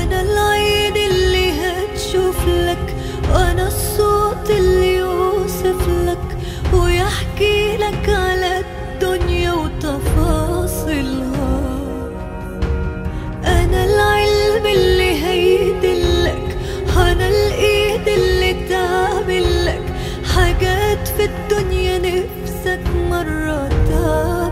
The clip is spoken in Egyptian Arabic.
أنا العين اللي هتشوف لك وأنا الصوت اللي يوصف لك ويحكي لك على الدنيا وتفاصيلها أنا العلم اللي هيدلك أنا الإيد اللي تعمل لك حاجات في الدنيا نفسك مرة تعمل